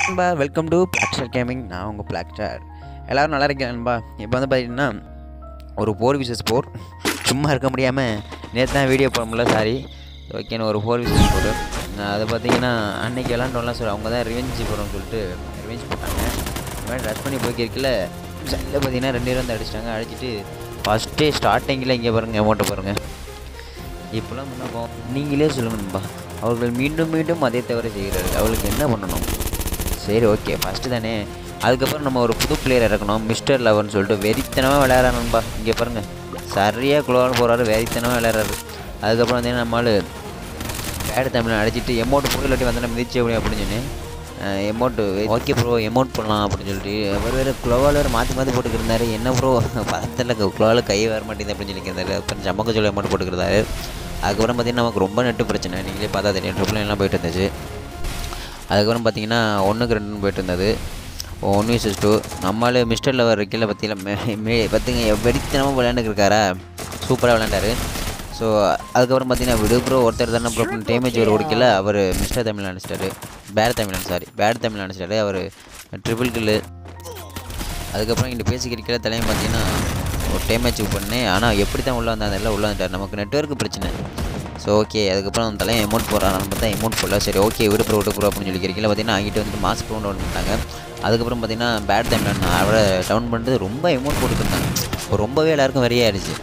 நண்பா welcome to பிளாக்ஸ்டார் gaming நான் உங்கள் பிளாக்ஸ்டார் எல்லோரும் நல்லா இருக்கேன் நண்பா இப்போ வந்து பார்த்தீங்கன்னா ஒரு போர் விசஸ் போர் சும்மா இருக்க முடியாமல் நேற்று தான் வீடியோ போட முடியல சாரி ஓகேன்னு ஒரு ஃபோர் விசஸ் போர் நான் அதை பார்த்தீங்கன்னா அன்னைக்கு விளாண்டோம்லாம் சொல்லி அவங்க தான் ரிவெஞ்ச் போடுறோம்னு சொல்லிட்டு ரிவெஞ்ச் போட்டாங்க இந்த மாதிரி ரஷ் பண்ணி போய்க்கிருக்கல சைடில் பார்த்தீங்கன்னா ரெண்டு பேரும் வந்து அடிச்சிட்டாங்க அடிச்சிட்டு ஃபஸ்ட்டே ஸ்டார்டிங்கில் இங்கே பாருங்கள் அமௌண்ட்டை பாருங்கள் இப்போலாம் முன்ன போ நீங்களே சொல்லுங்க நண்பா அவர்கள் மீண்டும் மீண்டும் அதே தவிர செய்கிறார்கள் அவளுக்கு என்ன பண்ணணும் சரி ஓகே ஃபஸ்ட்டு தானே அதுக்கப்புறம் நம்ம ஒரு புது பிளேயர் இறக்கணும் மிஸ்டர் லவர்னு சொல்லிட்டு வெறித்தனமாக விளையாடுறா நண்பா இங்கே பாருங்கள் சரியாக குளோவால் போகிறாரு வெறித்தனமாக விளையாடுறாரு அதுக்கப்புறம் வந்து நம்மளால் பேடு தமிழ் அடிச்சிட்டு எமௌண்ட் போட்டு இல்லாட்டி வந்தோன்னா மிதிச்சு எப்படி அப்படின்னு சொன்னேன் எமௌண்ட்டு ஓகே ப்ரோ எமௌண்ட் பண்ணலாம் அப்படின்னு சொல்லிட்டு அவர் வேறு குளோவால் வேறு மாற்றி மாற்றி போட்டுக்கிருந்தாரு என்ன ப்ரோ பதத்தில் குளோவால் கை வர மாட்டேங்குது அப்படின்னு சொல்லியிருந்தாரு அப்புறம் ஜம்மக்கு சொல்லி எமௌண்ட் போட்டுக்கிறாரு அதுக்கப்புறம் பார்த்தீங்கன்னா நமக்கு ரொம்ப நெட்டு பிரச்சனை நீங்களே பார்த்தா தெரியும் ட்ரிபிள் எல்லாம் போயிட்டு இருந்துச்சு அதுக்கப்புறம் பார்த்தீங்கன்னா ஒன்றுக்கு ரெண்டுன்னு போயிட்டு இருந்தது ஒன் விசஸ் டூ நம்மளால மிஸ்டர் லவர் கீழே பார்த்தீங்கன்னா பார்த்திங்க வெடித்தனமாக விளையாண்டுருக்காரா சூப்பராக விளையாண்டாரு ஸோ அதுக்கப்புறம் பார்த்தீங்கன்னா விடு ப்ரோ ஒருத்தர் தானே ப்ரோ டேமேஜ் ஒரு ஒடிக்கல அவர் மிஸ்டர் தமிழ் அனுப்பிச்சிட்டாரு bad Tamil sorry bad Tamil அனுப்பிச்சிட்டாரு அவர் ட்ரிபிள் கில்லு அதுக்கப்புறம் இங்கே பேசிக்கிறீங்கள தலையும் பார்த்தீங்கன்னா ஒரு டேமேஜ் பண்ணேன் ஆனால் எப்படி தான் உள்ளே வந்தாங்க எல்லாம் உள்ளே வந்துட்டார் நமக்கு நெட்ஒர்க் பிரச்சனை ஸோ ஓகே அதுக்கப்புறம் அந்த தலையை எமௌண்ட் போடுறாங்க நம்ம தான் எமௌண்ட் போடல சரி ஓகே விடு ப்ரோ விடு ப்ரோ அப்படின்னு சொல்லி கீழே பார்த்தீங்கன்னா அங்கிட்ட வந்துட்டு மாஸ்க் ரவுண்ட் ஒன்று பண்ணிட்டாங்க அதுக்கப்புறம் பார்த்தீங்கன்னா பேட் டைமில் அவரை டவுன் பண்ணிட்டு ரொம்ப எமௌண்ட் போட்டுருந்தாங்க இப்போ ரொம்பவே எல்லாருக்கும் வெறியாயிடுச்சு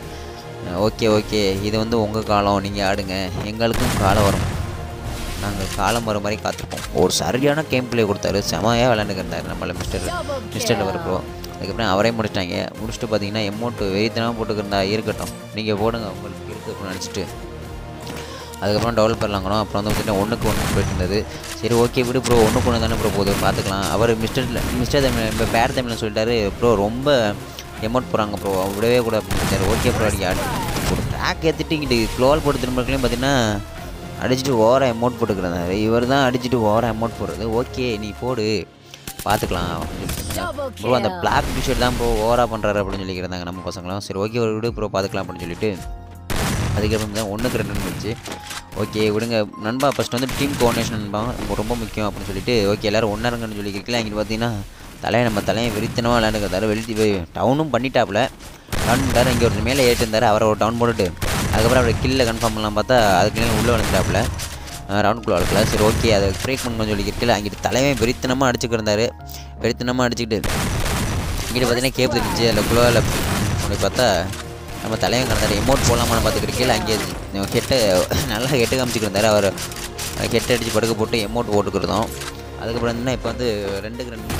ஓகே ஓகே இது வந்து உங்கள் காலம் நீங்கள் ஆடுங்க எங்களுக்கும் காலம் வரும் நாங்கள் காலம் வர மாதிரி காத்திருப்போம் ஒரு சரியான கேம் பிளே கொடுத்தாரு செமையாக விளையாண்டுக்கிருந்தாரு நம்மள மிஸ்டர் மிஸ்டர் லவர் ப்ரோ அதுக்கப்புறம் அவரே முடிச்சிட்டாங்க முடிச்சுட்டு பார்த்தீங்கன்னா எமௌண்ட்டு வெறித்தனமாக போட்டுக்கிருந்தா இருக்கட்டும் நீங்கள் போடுங்க உங்களுக்கு இருக்குது அப்படின்னு நினச்சிட்டு அதுக்கப்புறம் டெவலப்பர் வாங்கணும் அப்புறம் வந்து பார்த்தீங்கன்னா ஒன்றுக்கு ஒன்று போயிட்டு இருந்தது சரி ஓகே விடு ப்ரோ ஒன்றுக்கு ஒன்று தானே ப்ரோ போகுது பார்த்துக்கலாம் அவர் மிஸ்டர் மிஸ்டர் தமிழ் இப்போ பேட் தமிழ்னு சொல்லிட்டாரு ப்ரோ ரொம்ப எமௌண்ட் போகிறாங்க ப்ரோ விடவே கூட அப்படின்னு ஓகே ப்ரோ அடிக்க ஆடு ஒரு ட்ராக் ஏற்றிட்டு இங்கிட்டு க்ளோவல் போட்டு திரும்பக்களையும் பார்த்தீங்கன்னா அடிச்சுட்டு ஓர அமௌண்ட் போட்டுக்கிறாரு இவர் தான் அடிச்சுட்டு ஓர அமௌண்ட் போடுறது ஓகே நீ போடு பார்த்துக்கலாம் ப்ரோ அந்த பிளாக் டிஷர்ட் தான் ப்ரோ ஓவராக பண்ணுறாரு அப்படின்னு சொல்லிக்கிறாங்க நம்ம பசங்களும் சரி ஓகே ஒரு விடு ப்ரோ பார்த்துக்கலாம் அப்படின்னு சொல்லிட்டு அதுக்கப்புறம் தான் ஒன்றுக்கு ரெண்டு இருந்துச்சு ஓகே விடுங்க நண்பா ஃபஸ்ட் வந்து டீம் கோஆர்டினேஷன் நண்பா ரொம்ப ரொம்ப முக்கியம் அப்படின்னு சொல்லிட்டு ஓகே எல்லோரும் ஒன்றாருங்கன்னு சொல்லிக்கிறீங்களா இங்கே பார்த்தீங்கன்னா தலையை நம்ம தலையை வெறித்தனமாக விளையாண்டுக்கிறதாரு வெளியே போய் டவுனும் பண்ணிட்டாப்புல டவுன் பண்ணிட்டாரு இங்கே ஒரு மேலே ஏற்றிருந்தார் அவரை ஒரு டவுன் போட்டுட்டு அதுக்கப்புறம் அவரை கில்ல கன்ஃபார்ம் பண்ணலாம் பார்த்தா அதுக்குள்ளே உள்ளே வந்துட்டாப்புல ரவுண்ட் குள்ள வளர்க்கல சரி ஓகே அதை பிரேக் பண்ணணும்னு சொல்லிக்கிறீங்களா அங்கிட்டு தலைவன் வெறித்தனமாக அடிச்சுக்கிருந்தாரு வெறித்தனமாக அடிச்சுக்கிட்டு இங்கிட்ட பார்த்தீங்கன்னா கேப் இருந்துச்சு அதில் குளோவில் அப்படி பார்த்தா நம்ம தலைவன் கிடந்தாரு எமௌண்ட் போடலாமான்னு பார்த்துக்கிறீங்களா அங்கே ஹெட்டை நல்லா ஹெட்டு காமிச்சிக்கிருந்தாரு அவர் ஹெட்டை அடித்து படுக்க போட்டு எமௌண்ட் போட்டுக்கிருந்தோம் அதுக்கப்புறம் என்ன இப்போ வந்து ரெண்டுக்கு ரெண்டு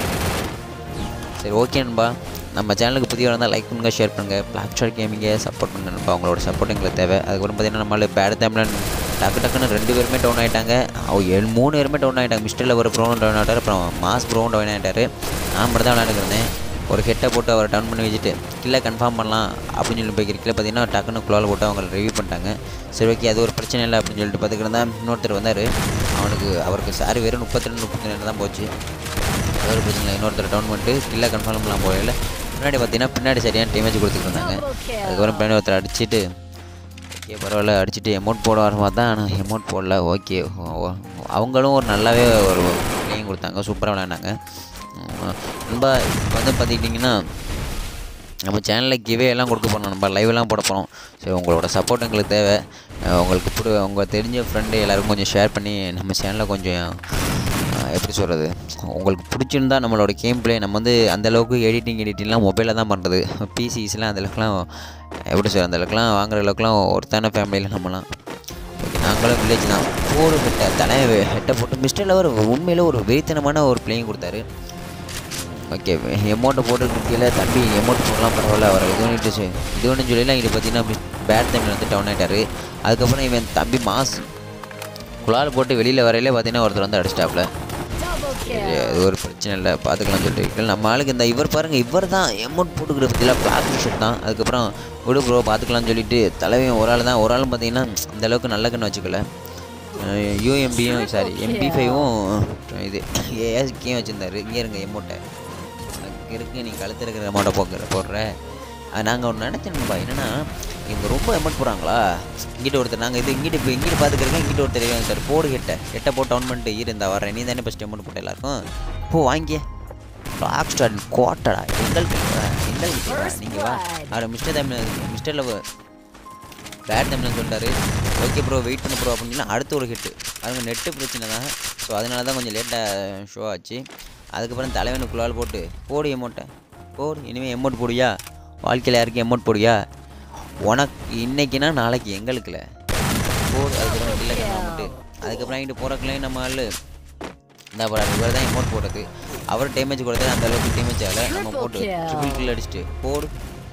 சரி ஓகே நண்பா நம்ம சேனலுக்கு புதிய இருந்தால் லைக் பண்ணுங்கள் ஷேர் பண்ணுங்கள் பிளாக் ஷார்ட் கேமிங்கை சப்போர்ட் பண்ணுங்க நண்பா அவங்களோட சப்போர்ட் எங்களுக்கு தேவை அதுக்கப்புறம் பார்த்தீங்கன்னா நம்மள பேட் தமிழன் டக்கு டக்குன்னு ரெண்டு பேருமே டவுன் ஆகிட்டாங்க அவ ஏழு மூணு பேருமே டவுன் ஆகிட்டாங்க மிஸ்டரில் ஒரு ப்ரோவும் டவுன் ஆகிட்டார் அப்புறம் மாஸ் ப்ரோவும் டவுன் ஆகிட்டார் நான் மட்டும் தான் விளையாண்டுருந்தேன் ஒரு ஹெட்டை போட்டு அவரை டவுன் பண்ணி வச்சுட்டு கில்லை கன்ஃபார்ம் பண்ணலாம் அப்படின்னு சொல்லி போய் கிரிக்கில் பார்த்தீங்கன்னா டக்குன்னு குளால் போட்டு அவங்க ரிவ்யூ பண்ணிட்டாங்க சரி ஓகே அது ஒரு பிரச்சனை இல்லை அப்படின்னு சொல்லிட்டு பார்த்துக்கிட்டு இன்னொருத்தர் வந்தார் அவனுக்கு அவருக்கு சாரி வெறும் முப்பத்தி ரெண்டு முப்பத்தி ரெண்டு தான் போச்சு அது ஒரு பிரச்சனை இல்லை இன்னொருத்தர் டவுன் பண்ணிட்டு கில்லை கன்ஃபார்ம் பண்ணலாம் போகல பின்னாடி பார்த்தீங்கன்னா பின்னாடி சரியான டேமேஜ் கொடுத்துருந்தாங்க அதுக்கப்புறம் பின்னாடி ஒருத்தர் அடிச்சுட்டு ஓகே பரவாயில்ல அடிச்சுட்டு எமௌண்ட் போட வர மாதிரி தான் ஆனால் எமௌண்ட் போடல ஓகே அவங்களும் ஒரு நல்லாவே ஒரு பிளேயிங் கொடுத்தாங்க சூப்பராக விளையாண்டாங்க ரொம்ப இப்போ வந்து பார்த்துக்கிட்டிங்கன்னா நம்ம சேனலில் கிவே எல்லாம் கொடுக்க போகிறோம் நம்ம லைவெல்லாம் போட போகிறோம் சரி உங்களோட சப்போர்ட் எங்களுக்கு தேவை உங்களுக்கு பிடி உங்கள் தெரிஞ்ச ஃப்ரெண்டு எல்லாருக்கும் கொஞ்சம் ஷேர் பண்ணி நம்ம சேனலை கொஞ்சம் எப்படி சொல்கிறது உங்களுக்கு பிடிச்சிருந்தா நம்மளோட கேம் பிளே நம்ம வந்து அந்தளவுக்கு எடிட்டிங் எடிட்டிங்லாம் மொபைலில் தான் பண்ணுறது பிசிஸ்லாம் அந்தளவுக்குலாம் எப்படி சொல்கிறது அந்தளவுக்குலாம் வாங்குற அளவுக்குலாம் ஒருத்தான ஃபேமிலியில் நம்மலாம் ஓகே நாங்களும் வில்லேஜ் தான் போடு ஹெட்டை தலை ஹெட்டை போட்டு மிஸ்டரில் ஒரு உண்மையில் ஒரு வெறித்தனமான ஒரு பிளேயிங் கொடுத்தாரு ஓகே எமௌண்ட்டை போட்டு கீழே தம்பி எமௌண்ட் போடலாம் பரவாயில்ல அவர் இது பண்ணிட்டு இது ஒன்று சொல்லிலாம் இங்கே பார்த்தீங்கன்னா பேட் டைமில் வந்து டவுன் ஆகிட்டார் அதுக்கப்புறம் இவன் தம்பி மாஸ் குழால் போட்டு வெளியில் வரையிலே பார்த்தீங்கன்னா ஒருத்தர் வந்து அடிச்சிட்டாப்புல அது ஒரு பிரச்சனை இல்லை பார்த்துக்கலாம் சொல்லிட்டு நம்ம ஆளுக்கு இந்த இவர் பாருங்கள் இவர் தான் எமௌண்ட் போட்டுக்கிற பற்றிலாம் பிளாக் ஷர்ட் தான் அதுக்கப்புறம் விடு ப்ரோ பார்த்துக்கலாம்னு சொல்லிட்டு தலைவன் ஒரு ஆள் தான் ஒரு ஆளும் பார்த்தீங்கன்னா அந்த அளவுக்கு நல்ல கண்ணு வச்சுக்கல யூஎம்பியும் சாரி எம்பி ஃபைவும் இது ஏஎஸ்கேயும் வச்சுருந்தாரு இங்கே இருங்க எமௌண்ட்டை இருக்கு நீ கழுத்து இருக்கிற அமௌண்ட்டை போக்குற போடுற நாங்கள் ஒன்று நினச்சோம்ப்பா என்னென்னா இவங்க ரொம்ப அமௌண்ட் போகிறாங்களா இங்கிட்ட ஒருத்தர் நாங்கள் இது இங்கிட்ட இப்போ இங்கிட்ட பார்த்துக்கிறோங்க இங்கிட்ட ஒருத்தர் இருக்காங்க சார் போடு ஹெட்டை ஹெட்டை போட்டு டவுன் பண்ணிட்டு இரு இந்த வரேன் நீ தானே ஃபஸ்ட் அமௌண்ட் போட்ட எல்லாருக்கும் போ வாங்கிய ராக் ஸ்டார் கோட்டடா எங்களுக்கு எங்களுக்கு நீங்கள் வா அவர் Mister Tamil Mister love bad தமிழ்னு சொல்லிட்டாரு ஓகே ப்ரோ வெயிட் பண்ண ப்ரோ அப்படின்னு அடுத்த ஒரு ஹிட்டு அதுங்க நெட்டு பிரச்சனை தான் ஸோ அதனால தான் கொஞ்சம் லேட்டாக ஷோ ஆச்சு அதுக்கப்புறம் தலைவனுக்கு குழால் போட்டு போடு எமௌண்ட்டை போடு இனிமேல் எமௌண்ட் போடுயா வாழ்க்கையில் யாருக்கும் எமௌண்ட் போடுயா உனக்கு இன்னைக்குன்னா நாளைக்கு எங்களுக்குல போடு அதுக்கப்புறம் இல்லை அமௌண்ட்டு அதுக்கப்புறம் இங்கிட்டு போகிறக்குள்ளேயும் நம்ம ஆள் இந்த அப்புறம் இவர் தான் எமௌண்ட் போடுறது அவர் டேமேஜ் கொடுத்தது அந்த அளவுக்கு டேமேஜ் ஆகலை நம்ம போட்டு ட்ரிபிள் கில் அடிச்சுட்டு போடு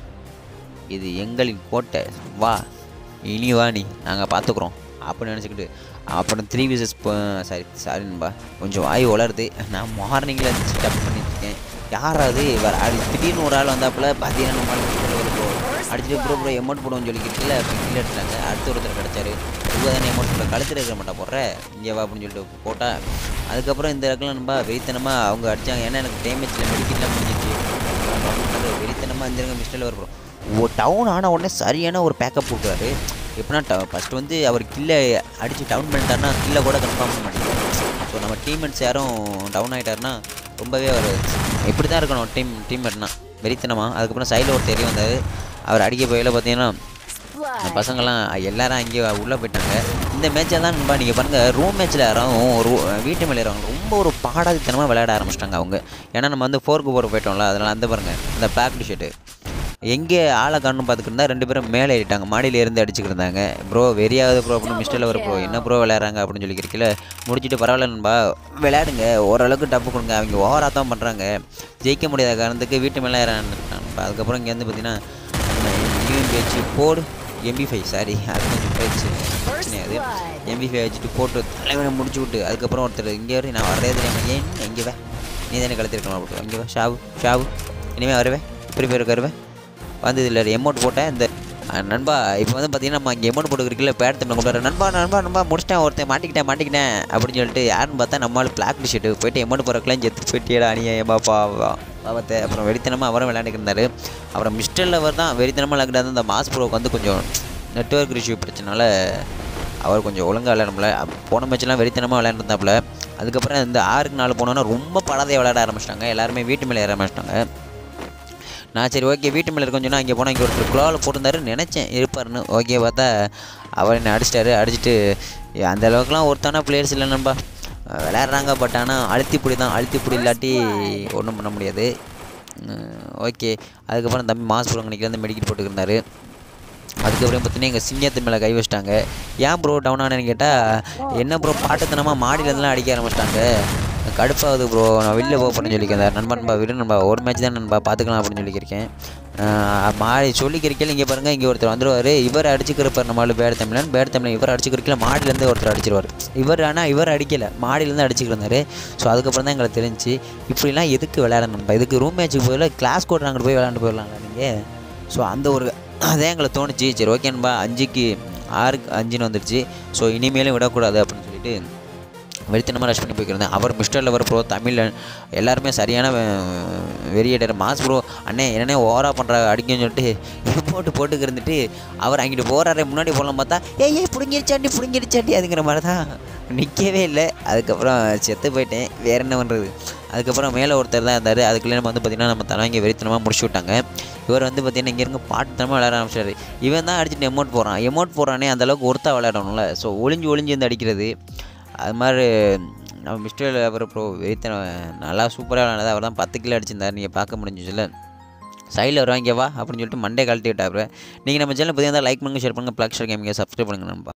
இது எங்களின் கோட்டை வா இனி வா நீ நாங்கள் பார்த்துக்குறோம் அப்படின்னு நினச்சிக்கிட்டு அப்புறம் த்ரீ விசஸ் சாரி சாரின்பா கொஞ்சம் வாய் வளருது நான் மார்னிங்கில் இருந்துச்சு டப் பண்ணிட்டுருக்கேன் யாராவது வேறு அடி திடீர்னு ஒரு ஆள் வந்தாப்புல பார்த்தீங்கன்னா நம்ம ஒரு ப்ரோ அடிச்சுட்டு ப்ரோ ப்ரோ எமௌண்ட் போடுவோம்னு சொல்லிக்கிட்டு இல்லை கீழே எடுத்துட்டாங்க அடுத்த ஒருத்தர் கிடச்சாரு இவ்வளோ தானே எமௌண்ட் போட கழுத்தில் இருக்கிற மாட்டா போடுற இங்கே வா அப்படின்னு சொல்லிட்டு போட்டா அதுக்கப்புறம் இந்த இடத்துல நம்ம வெறித்தனமாக அவங்க அடித்தாங்க ஏன்னா எனக்கு டேமேஜில் மெடிக்கெட்லாம் முடிஞ்சிச்சு வெறித்தனமாக இந்த மிஸ்டரில் வரும் ஓ டவுன் ஆன உடனே சரியான ஒரு பேக்கப் கொடுக்குறாரு எப்படின்னா ட ஃபஸ்ட்டு வந்து அவர் கில்லை அடித்து டவுன் பண்ணிட்டாருன்னா கில்லை கூட கன்ஃபார்ம் பண்ண மாட்டேங்குது ஸோ நம்ம டீம்மேட்ஸ் யாரும் டவுன் ஆகிட்டாருன்னா ரொம்பவே அவர் இப்படி தான் இருக்கணும் டீம் டீம்மேட்னா வெறித்தனமாக அதுக்கப்புறம் சைடில் ஒரு தெரிய வந்தார் அவர் அடிக்க போயில பார்த்தீங்கன்னா அந்த பசங்கள்லாம் எல்லாரும் அங்கே உள்ளே போயிட்டாங்க இந்த மேட்சில் தான் நண்பா நீங்கள் பாருங்கள் ரூம் மேட்ச்சில் யாரும் ஒரு வீட்டு மேலே இருக்காங்க ரொம்ப ஒரு பாடாதித்தனமாக விளையாட ஆரம்பிச்சிட்டாங்க அவங்க ஏன்னா நம்ம வந்து ஃபோர்க்கு போகிற போயிட்டோம்ல அதனால் அந்த பாருங்கள் இந்த பிளாக் டிஷர்ட்டு எங்கே ஆளை காணும் பார்த்துக்கிட்டு இருந்தா ரெண்டு பேரும் மேலே ஏறிட்டாங்க மாடியில் இருந்து அடிச்சுக்கிட்டு இருந்தாங்க ப்ரோ வெறியாவது ப்ரோ அப்படின்னு மிஸ்டரில் வர ப்ரோ என்ன ப்ரோ விளையாடுறாங்க அப்படின்னு சொல்லி இருக்கல முடிச்சுட்டு பரவாயில்ல நண்பா விளையாடுங்க ஓரளவுக்கு டப்பு கொடுங்க அவங்க ஓவராக தான் பண்ணுறாங்க ஜெயிக்க முடியாத காரணத்துக்கு வீட்டு மேலே ஏறான்ப்பா அதுக்கப்புறம் இங்கேருந்து பார்த்தீங்கன்னா யூஎம் பேச்சு போடு எம்பி ஃபைவ் சாரி அது கொஞ்சம் போயிடுச்சு பிரச்சனை அது எம்பி ஃபைவ் வச்சுட்டு போட்டு தலைவனை முடிச்சு விட்டு அதுக்கப்புறம் ஒருத்தர் இங்கே வரை நான் வரதே தெரியாமல் ஏன் எங்கே வே நீ தானே கழுத்திருக்கலாம் அப்படி இங்கே வா ஷாவு ஷாவு இனிமேல் வருவேன் இப்படி பேர் வருவேன் வந்து இதில் எமௌண்ட் போட்டேன் இந்த அஹ், நண்பா இப்போ வந்து பார்த்தீங்கன்னா நம்ம இங்கே எமௌண்ட் போட்டுக்கிறீங்களா பேட் தமிழ் கொண்டு வர நண்பா நண்பா நண்பா முடிச்சிட்டேன் ஒருத்தன் மாட்டிக்கிட்டேன் மாட்டிக்கிட்டேன் அப்படின்னு சொல்லிட்டு யாருன்னு பார்த்தா நம்மளால் பிளாக் டிஷர்ட்டு போயிட்டு எமௌண்ட் போகிறக்கெல்லாம் செத்து போயிட்டியடா அணியா ஏமாப்பா பாவத்தை அப்புறம் வெறித்தனமாக அவரும் விளையாண்டுக்கு இருந்தார் அப்புறம் மிஸ்டர் லவர் தான் வெறித்தனமாக விளையாண்டு அந்த மாஸ் ப்ரோக்கு வந்து கொஞ்சம் நெட்ஒர்க் இஷ்யூ பிரச்சனால அவர் கொஞ்சம் ஒழுங்காக விளையாடணும்ல போன மேட்ச்லாம் வெறித்தனமாக விளையாண்டுருந்தாப்புல அதுக்கப்புறம் இந்த ஆறுக்கு நாலு போனோன்னா ரொம்ப படாதையாக விளையாட ஆரம்பிச்சிட்டாங்க எல்லாருமே வீட்டு மேலே ஏற ஆரம்பிச்சிட்டாங்க நான் சரி ஓகே வீட்டு மேலே இருக்கோம் சொன்னால் இங்கே போனால் இங்கே ஒருத்தர் குழாவில் போட்டிருந்தாரு நினச்சேன் இருப்பாருன்னு ஓகே பார்த்தா அவர் என்னை அடிச்சிட்டாரு அடிச்சுட்டு ஏ, அந்த அளவுக்குலாம் ஒருத்தான பிளேயர்ஸ் இல்லை நண்பா அஹ் விளையாடுறாங்க பட் ஆனால் அழுத்திப்புடி தான் அழுத்திப்புடி இல்லாட்டி ஒன்றும் பண்ண முடியாது ஓகே அதுக்கப்புறம் தம்பி மாஸ் ப்ரோ அன்றைக்கி வந்து மெடிக்கல் போட்டுக்கிருந்தாரு அதுக்கப்புறம் பார்த்தீங்கன்னா எங்கள் சிங்கத்து மேலே கை வச்சிட்டாங்க ஏன் ப்ரோ டவுன் ஆனேன்னு கேட்டால் என்ன ப்ரோ பாட்டுத்தனமாக மாடியிலேருந்துலாம் அடிக்க ஆரம்பிச்சிட்டாங்க கடுப்பாகுது ப்ரோ நான் வெளில போக போறேன்னு சொல்லிக்கிறேன் நண்பா நண்பா விடு நண்பா ஒரு மேட்ச் தான் நண்பா பார்த்துக்கலாம் அப்படின்னு சொல்லிக்கிறேன் ஆஹ் மாடி சொல்லிக்கிறக்கல இங்கே பாருங்கள் இங்கே ஒருத்தர் வந்துருவார் இவர் அடிச்சுக்கிறப்பார் நம்மளால பேட் தமிழன் பேட் தமிழன் இவர் அடிச்சுக்கிறக்கல மாடியிலேருந்து ஒருத்தர் அடிச்சிருவார் இவர் ஆனால் இவர் அடிக்கலை மாடியிலேருந்து அடிச்சுக்கிருந்தாரு ஸோ அதுக்கப்புறம் தான் எங்களுக்கு தெரிஞ்சு இப்படிலாம் எதுக்கு விளையாடணும் நண்பா இதுக்கு ரூம் மேட்ச்சுக்கு போயில கிளாஸ் கோட் அங்கிட்டு போய் விளையாண்டு போயிடலாங்களா நீங்கள் ஸோ அந்த ஒரு அதான் எங்களை தோணுச்சு சரி ஓகேன்பா அஞ்சுக்கு ஆறுக்கு அஞ்சுன்னு வந்துடுச்சு ஸோ இனிமேலும் விடக்கூடாது அப்படின்னு சொல்லிட்டு வெறித்தனமாக ரஷ் பண்ணி போய்க்கிருந்தேன் அவர் மிஸ்டர் லவர் ப்ரோ தமிழன் எல்லாருமே சரியான வெறியேட்டர் மாஸ் ப்ரோ அண்ணே என்னண்ணே ஓவராக பண்ணுற அடிக்கன்னு சொல்லிட்டு போட்டு போட்டுக்கு இருந்துட்டு அவர் அங்கிட்டு போகிறாரு முன்னாடி போகலாம் பார்த்தா ஏய் ஏய் பிடுங்கிருச்சாண்டி பிடுங்கிருச்சாண்டி அதுங்கிற மாதிரி தான் நிற்கவே இல்லை அதுக்கப்புறம் செத்து போயிட்டேன் வேற என்ன பண்ணுறது அதுக்கப்புறம் மேலே ஒருத்தர் தான் இருந்தார் அதுக்குள்ளே நம்ம வந்து பார்த்திங்கன்னா நம்ம தலைவங்க வெறித்தனமாக முடிச்சு விட்டாங்க இவர் வந்து பார்த்திங்கன்னா இங்கே இருங்க பாட்டுத்தனமாக விளையாட ஆரம்பிச்சாரு இவன் தான் அடிச்சுட்டு எமௌண்ட் போகிறான் எமௌண்ட் போகிறானே அந்த அளவுக்கு ஒருத்தா விளையாடணும்ல ஸோ ஒளிஞ்சு ஒளிஞ்சு வந்து அடிக்கிறது அது மாதிரி நம்ம மிஸ்டர் அவர் ப்ரோ வெறித்தன நல்லா சூப்பராக விளையாடுறது அவர் தான் பத்து கிலோ அடிச்சிருந்தார் நீங்கள் பார்க்க முடிஞ்சுச்சுல்ல சைடில் வருவாங்க வா அப்படின்னு சொல்லிட்டு மண்டே கழட்டி விட்டாரு நீங்கள் நம்ம சேனல் புதிய லைக் பண்ணுங்கள் ஷேர் பண்ணுங்கள் ப்ளக் ஷேர் கேமிங்க சப்ஸ்கிரைப் பண்ணுங்கள் நம்ப